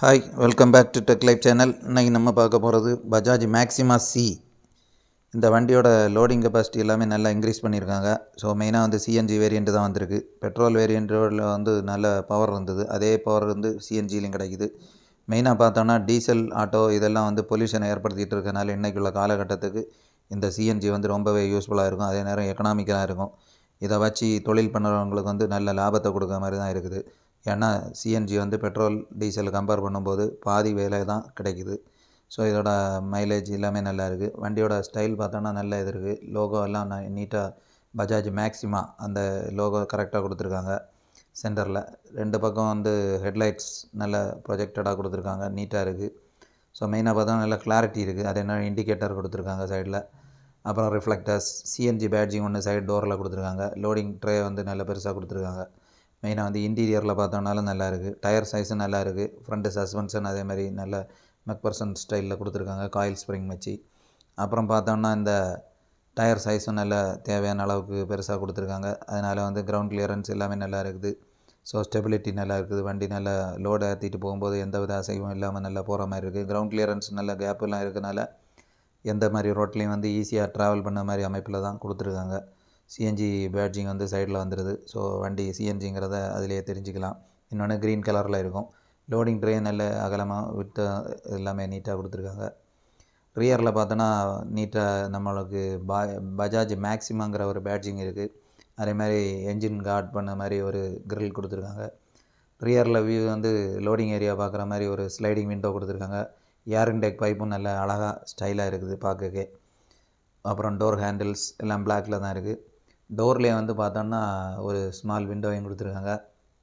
hi welcome back to tech life channel இன்னைக்கு நம்ம பார்க்க போகிறது பஜாஜ் மேக்ஸிமா சி இந்த வண்டியோட லோடிங் கெப்பாசிட்டி எல்லாமே நல்லா இன்க்ரீஸ் பண்ணியிருக்காங்க ஸோ மெயினாக வந்து சிஎன்ஜி வேரியண்ட் தான் வந்திருக்கு பெட்ரோல் வேரியண்ட்டில் வந்து நல்ல பவர் இருந்தது அதே பவர் வந்து சிஎன்ஜிலையும் கிடைக்குது மெயினாக பார்த்தோன்னா டீசல் ஆட்டோ இதெல்லாம் வந்து பொல்யூஷனை ஏற்படுத்திகிட்டு இருக்கனால இன்றைக்குள்ள காலகட்டத்துக்கு இந்த சிஎன்ஜி வந்து ரொம்பவே யூஸ்ஃபுல்லாக இருக்கும் அதே நேரம் எக்கனாமிக்கலாக இருக்கும் இதை வச்சு தொழில் பண்ணுறவங்களுக்கு வந்து நல்ல லாபத்தை கொடுக்குற மாதிரி தான் இருக்குது ஏன்னா சிஎன்ஜி வந்து பெட்ரோல் டீசல் கம்பேர் பண்ணும்போது பாதி வேலை தான் கிடைக்குது ஸோ இதோட மைலேஜ் எல்லாமே நல்லா இருக்குது வண்டியோட ஸ்டைல் பார்த்தோன்னா நல்ல இது இருக்குது லோகோ எல்லாம் நீட்டாக பஜாஜ் மேக்ஸிமா அந்த லோகோ கரெக்டாக கொடுத்துருக்காங்க சென்டரில் ரெண்டு பக்கம் வந்து ஹெட்லைட்ஸ் நல்ல ப்ரொஜெக்டடாக கொடுத்துருக்காங்க நீட்டாக இருக்குது ஸோ மெயினாக பார்த்தா நல்ல கிளாரிட்டி இருக்குது அது என்ன இண்டிகேட்டர் கொடுத்துருக்காங்க சைடில் அப்புறம் ரிஃப்ளெக்டர்ஸ் சிஎன்ஜி பேட்ஜிங் ஒன்று சைடு டோரில் கொடுத்துருக்காங்க லோடிங் ட்ரே வந்து நல்ல பெருசாக கொடுத்துருக்காங்க மெயினாக வந்து இன்டீரியரில் பார்த்தோம்னாலும் நல்லா இருக்குது டயர் சைஸும் நல்லா இருக்குது ஃப்ரண்ட்டு சஸ்பென்ஷன் அதே மாதிரி நல்ல மெக்பர்சன் ஸ்டைலில் கொடுத்துருக்காங்க காயில் ஸ்ப்ரிங் வச்சு அப்புறம் பார்த்தோம்னா இந்த டயர் சைஸும் நல்ல தேவையான அளவுக்கு பெருசாக கொடுத்துருக்காங்க அதனால் வந்து கிரவுண்ட் கிளியரன்ஸ் எல்லாமே நல்லா இருக்குது ஸோ ஸ்டெபிலிட்டி நல்லா இருக்குது வண்டி நல்லா லோடு ஏற்றிட்டு போகும்போது எந்த வித அசைவும் இல்லாமல் நல்லா போகிற மாதிரி இருக்குது கிரவுண்ட் கிளியரன்ஸ் நல்ல கேப்பெல்லாம் இருக்கனால எந்த மாதிரி ரோட்லேயும் வந்து ஈஸியாக ட்ராவல் பண்ண மாதிரி அமைப்பில் தான் கொடுத்துருக்காங்க சிஎன்ஜி பேட்ஜிங் வந்து சைடில் வந்துடுது ஸோ வண்டி சிஎன்ஜிங்கிறத அதிலேயே தெரிஞ்சுக்கலாம் இன்னொன்று க்ரீன் கலரில் இருக்கும் லோடிங் ட்ரே நல்ல அகலமாக விட்டு எல்லாமே நீட்டாக கொடுத்துருக்காங்க ரியரில் பார்த்தோன்னா நீட்டாக நம்மளுக்கு பா பஜாஜ் மேக்ஸிமங்கிற ஒரு பேட்ஜிங் இருக்குது அதே மாதிரி என்ஜின் கார்ட் பண்ண மாதிரி ஒரு கிரில் கொடுத்துருக்காங்க ரியரில் வியூ வந்து லோடிங் ஏரியா பார்க்குற மாதிரி ஒரு ஸ்லைடிங் விண்டோ கொடுத்துருக்காங்க ஏர் இன்டேக் பைப்பும் நல்ல அழகாக ஸ்டைலாக இருக்குது பார்க்கக்கே அப்புறம் டோர் ஹேண்டில்ஸ் எல்லாம் பிளாக்கில் தான் இருக்குது டோர்லேயே வந்து பார்த்தோன்னா ஒரு ஸ்மால் விண்டோவையும் கொடுத்துருக்காங்க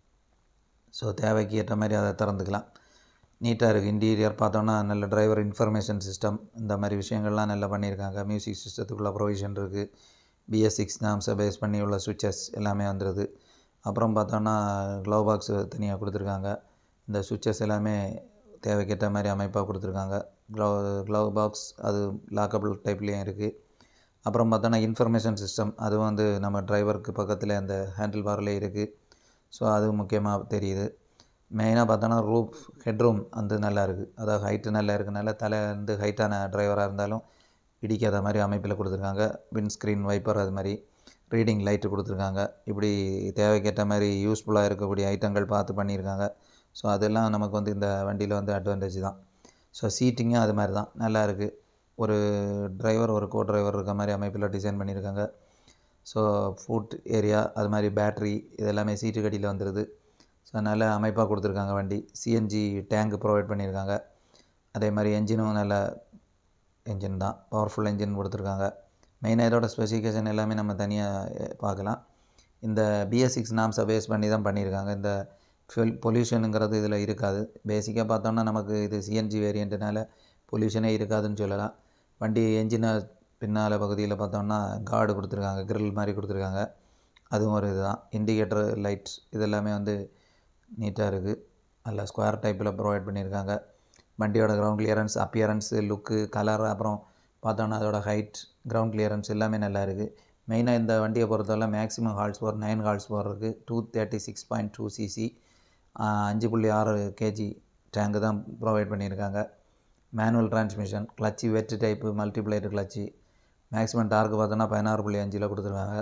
ஸோ தேவைக்கு ஏற்ற மாதிரி அதை திறந்துக்கலாம் நீட்டாக இருக்குது இன்டீரியர் பார்த்தோன்னா நல்ல டிரைவர் இன்ஃபர்மேஷன் சிஸ்டம் இந்த மாதிரி விஷயங்கள்லாம் நல்லா பண்ணியிருக்காங்க மியூசிக் சிஸ்டத்துக்குள்ள ப்ரொவிஷன் இருக்குது பிஎஸ் சிக்ஸ் நாம்ஸை பேஸ் பண்ணி உள்ள சுவிச்சஸ் எல்லாமே வந்துடுது அப்புறம் பார்த்தோன்னா க்ளவ் பாக்ஸ் தனியாக கொடுத்துருக்காங்க இந்த சுவிச்சஸ் எல்லாமே தேவைக்கேற்ற மாதிரி அமைப்பாக கொடுத்துருக்காங்க க்ளவ் க்ளவ் பாக்ஸ் அது லாக்கபிள் டைப்லேயும் இருக்குது அப்புறம் பார்த்தோன்னா இன்ஃபர்மேஷன் சிஸ்டம் அதுவும் வந்து நம்ம டிரைவருக்கு பக்கத்தில் அந்த ஹேண்டில் பார்லேயே இருக்குது ஸோ அது முக்கியமாக தெரியுது மெயினாக பார்த்தோன்னா ரூப் ஹெட்ரூம் வந்து நல்லா இருக்குது அதாவது ஹைட்டு நல்லா இருக்கனால தலை வந்து ஹைட்டான டிரைவராக இருந்தாலும் இடிக்காத மாதிரி அமைப்பில் கொடுத்துருக்காங்க விண்ட்ஸ்க்ரீன் வைப்பர் அது மாதிரி ரீடிங் லைட்டு கொடுத்துருக்காங்க இப்படி தேவைக்கேற்ற மாதிரி யூஸ்ஃபுல்லாக இருக்கக்கூடிய ஐட்டங்கள் பார்த்து பண்ணியிருக்காங்க ஸோ அதெல்லாம் நமக்கு வந்து இந்த வண்டியில் வந்து அட்வான்டேஜ் தான் ஸோ சீட்டிங்கும் அது மாதிரி தான் நல்லா இருக்குது ஒரு டிரைவர் ஒரு கோ டிரைவர் இருக்க மாதிரி அமைப்பில் டிசைன் பண்ணியிருக்காங்க ஸோ ஃபுட் ஏரியா அது மாதிரி பேட்ரி இதெல்லாமே சீட்டு கடியில் வந்துடுது ஸோ நல்ல அமைப்பாக கொடுத்துருக்காங்க வண்டி சிஎன்ஜி டேங்க் ப்ரொவைட் பண்ணியிருக்காங்க அதே மாதிரி என்ஜினும் நல்ல என்ஜின் தான் பவர்ஃபுல் என்ஜின் கொடுத்துருக்காங்க மெயினாக இதோட ஸ்பெசிஃபிகேஷன் எல்லாமே நம்ம தனியாக பார்க்கலாம் இந்த பிஎஸ் சிக்ஸ் நாம்ஸை பேஸ் பண்ணி தான் பண்ணியிருக்காங்க இந்த ஃபியூல் பொல்யூஷனுங்கிறது இதில் இருக்காது பேசிக்காக பார்த்தோன்னா நமக்கு இது சிஎன்ஜி வேரியண்ட்னால பொல்யூஷனே இருக்காதுன்னு சொல்லலாம் வண்டி என்ஜினை பின்னால் பகுதியில் பார்த்தோம்னா கார்டு கொடுத்துருக்காங்க கிரில் மாதிரி கொடுத்துருக்காங்க அதுவும் ஒரு இதுதான் இண்டிகேட்டர் லைட்ஸ் இதெல்லாமே வந்து நீட்டாக இருக்குது நல்லா ஸ்கொயர் டைப்பில் ப்ரொவைட் பண்ணியிருக்காங்க வண்டியோட ground clearance appearance look colour அப்புறம் பார்த்தோன்னா அதோட ஹைட் கிரவுண்ட் கிளியரன்ஸ் எல்லாமே நல்லா இருக்குது மெயினாக இந்த வண்டியை பொறுத்தவரை maximum horse power nine horse power இருக்குது two thirty six point two CC அஞ்சு புள்ளி ஆறு கேஜி டேங்கு தான் ப்ரொவைட் பண்ணியிருக்காங்க மேனுவல் டிரான்ஸ்மிஷன் கிளச்சி வெட்டு டைப்பு மல்டிப்ளைடு கிளச்சி மேக்ஸிமம் டார்க்கு பார்த்தோன்னா பதினாறு புள்ளி அஞ்சில் கொடுத்துருக்காங்க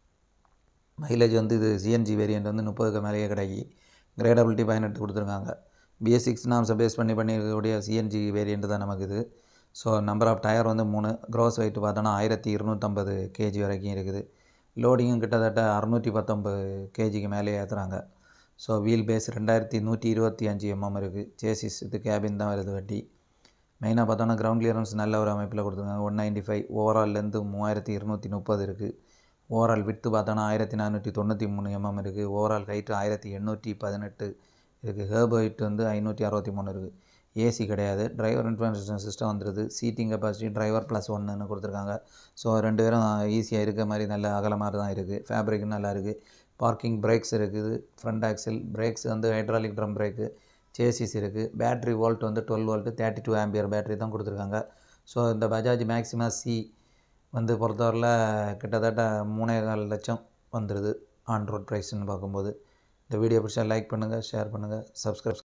மைலேஜ் வந்து இது சிஎன்ஜி வேரியண்ட் வந்து முப்பதுக்கு மேலேயே கிடைக்கி கிரேடபிலிட்டி பதினெட்டு கொடுத்துருக்காங்க பிஎஸ் சிக்ஸ் நாம்ஸை பேஸ் பண்ணி பண்ணியிருக்கக்கூடிய சிஎன்ஜி வேரியண்ட் தான் நமக்கு இது ஸோ நம்பர் ஆஃப் டயர் வந்து மூணு க்ரோஸ் வெயிட் பார்த்தோன்னா ஆயிரத்தி இருநூற்றம்பது கேஜி வரைக்கும் இருக்குது லோடிங்கும் கிட்டத்தட்ட அறநூற்றி பத்தொம்பது கேஜிக்கு மேலே ஏற்றுறாங்க ஸோ வீல் பேஸ் ரெண்டாயிரத்தி நூற்றி இருபத்தி அஞ்சு எம்எம் இருக்குது சேசிஸ் இது கேபின் தான் வருது வண்டி மெயினாக பார்த்தோன்னா கிரவுண்ட் கிளியரன்ஸ் நல்ல ஒரு அமைப்பில் கொடுத்துருக்காங்க ஒன் நைன்ட்டி ஃபைவ் ஓவரால்லேருந்து மூவாயிரத்தி இருநூற்றி முப்பது இருக்குது ஓவரால் விட்டு பார்த்தோன்னா ஆயிரத்தி நானூற்றி தொண்ணூற்றி மூணு எம்எம் இருக்குது ஓவரால் ஹைட்டு ஆயிரத்தி எண்ணூற்றி பதினெட்டு இருக்குது ஹேர்ப் ஹைட் வந்து ஐநூற்றி அறுபத்தி மூணு இருக்குது ஏசி கிடையாது டிரைவர் இன்ஃபர்மேஷன் சிஸ்டம் வந்துடுது சீட்டிங் கெப்பாசிட்டி டிரைவர் ப்ளஸ் ஒன்றுன்னு கொடுத்துருக்காங்க ஸோ ரெண்டு பேரும் ஈஸியாக இருக்க மாதிரி நல்ல அகலமாக தான் இருக்குது ஃபேப்ரிக்கும் நல்லா இருக்குது பார்க்கிங் பிரேக்ஸ் இருக்குது ஃப்ரண்ட் ஆக்சில் பிரேக்ஸ் வந்து ஹைட்ராலிக் ட்ரம் பிரேக்கு சேசிஸ் இருக்குது பேட்ரி வோல்ட் வந்து twelve volt thirty two ampere battery தான் கொடுத்துருக்காங்க ஸோ இந்த பஜாஜ் மேக்ஸிமா சி வந்து பொறுத்தவரையில் கிட்டத்தட்ட மூணே கால் லட்சம் வந்துடுது ஆன் ரோட் ப்ரைஸ்ன்னு பார்க்கும்போது இந்த வீடியோ பிடிச்சா லைக் பண்ணுங்கள் ஷேர் பண்ணுங்கள் சப்ஸ்கிரைப்